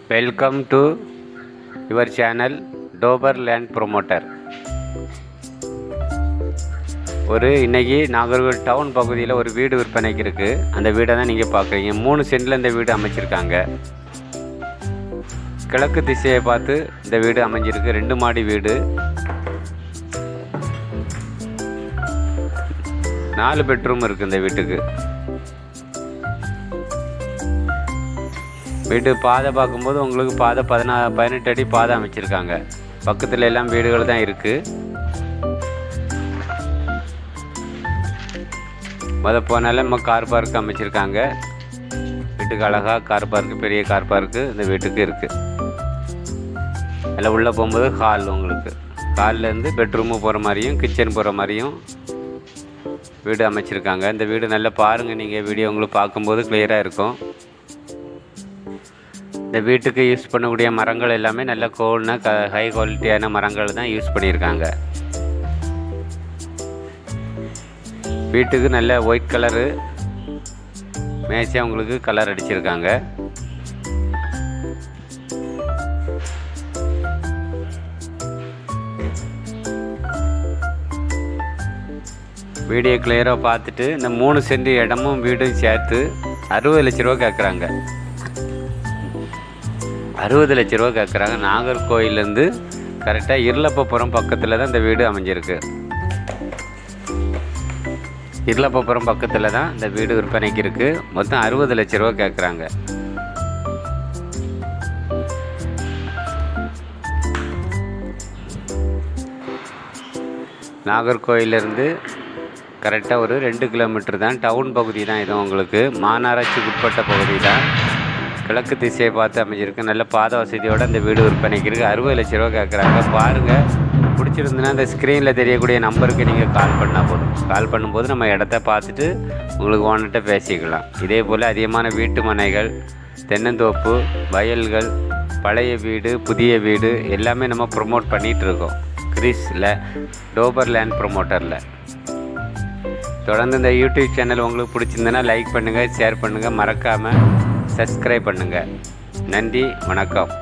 welcome to your channel டோபர் லேண்ட் promoter ஒரு இன்னைக்கு நாகர்கோவில் டவுன் பகுதியில் ஒரு வீடு விற்பனைக்கு இருக்குது அந்த வீடை தான் நீங்கள் பார்க்குறீங்க மூணு சென்டில் இந்த வீடு அமைச்சிருக்காங்க கிழக்கு திசையை பார்த்து இந்த வீடு அமைஞ்சிருக்கு ரெண்டு மாடி வீடு நாலு பெட்ரூம் இருக்குது இந்த வீட்டுக்கு வீடு பாதை பார்க்கும்போது உங்களுக்கு பாதை பதினா பதினெட்டு அடி பாதை அமைச்சிருக்காங்க பக்கத்தில் எல்லாம் வீடுகள் தான் இருக்குது முத போனால நம்ம கார் பார்க் அமைச்சிருக்காங்க வீட்டுக்கு அழகாக கார் பார்க்கு பெரிய கார் பார்க்கு இந்த வீட்டுக்கு இருக்குது அதில் உள்ளே போகும்போது ஹால் உங்களுக்கு ஹால்லேருந்து பெட்ரூமு போகிற மாதிரியும் கிச்சன் போகிற மாதிரியும் வீடு அமைச்சிருக்காங்க இந்த வீடு நல்லா பாருங்கள் நீங்கள் வீடியோ உங்களுக்கு பார்க்கும்போது கிளியராக இருக்கும் இந்த வீட்டுக்கு யூஸ் பண்ணக்கூடிய மரங்கள் எல்லாமே நல்ல கோல்னா க ஹை குவாலிட்டியான மரங்கள் தான் யூஸ் பண்ணியிருக்காங்க வீட்டுக்கு நல்ல ஒயிட் கலரு மேட்சாக உங்களுக்கு கலர் அடிச்சிருக்காங்க வீடியோ கிளியராக பார்த்துட்டு இந்த மூணு சென்ட் இடமும் வீடும் சேர்த்து அறுபது லட்ச ரூபா கேட்குறாங்க அறுபது லட்ச ரூபா கேட்குறாங்க நாகர்கோயிலேருந்து கரெக்டாக இருளப்பபுரம் பக்கத்தில் தான் இந்த வீடு அமைஞ்சிருக்கு இருளப்பபுரம் பக்கத்தில் தான் இந்த வீடு விற்பனைக்கு இருக்குது மொத்தம் அறுபது லட்ச ரூபா கேட்குறாங்க நாகர்கோயிலேருந்து கரெக்டாக ஒரு ரெண்டு கிலோமீட்டர் தான் டவுன் பகுதி தான் இது உங்களுக்கு மாநகராட்சிக்கு உட்பட்ட பகுதி தான் கிழக்கு திசையை பார்த்து அமைஞ்சிருக்கு நல்ல பாத வசதியோடு அந்த வீடு விற்பனைக்கு இருக்குது அறுபது லட்ச ரூபா கேட்குறாங்க பாருங்கள் பிடிச்சிருந்துன்னா அந்த ஸ்க்ரீனில் தெரியக்கூடிய நம்பருக்கு நீங்கள் கால் பண்ணால் போதும் கால் பண்ணும்போது நம்ம இடத்த பார்த்துட்டு உங்களுக்கு ஓனர்கிட்ட பேசிக்கலாம் இதே போல் அதிகமான வீட்டு மனைகள் தென்னந்தோப்பு வயல்கள் பழைய வீடு புதிய வீடு எல்லாமே நம்ம ப்ரொமோட் பண்ணிகிட்டு இருக்கோம் கிறிஸில் டோபர் லேண்ட் ப்ரொமோட்டரில் தொடர்ந்து இந்த யூடியூப் சேனல் உங்களுக்கு பிடிச்சிருந்தனா லைக் பண்ணுங்கள் ஷேர் பண்ணுங்கள் மறக்காமல் சப்ஸ்கிரைப் பண்ணுங்கள் நன்றி வணக்கம்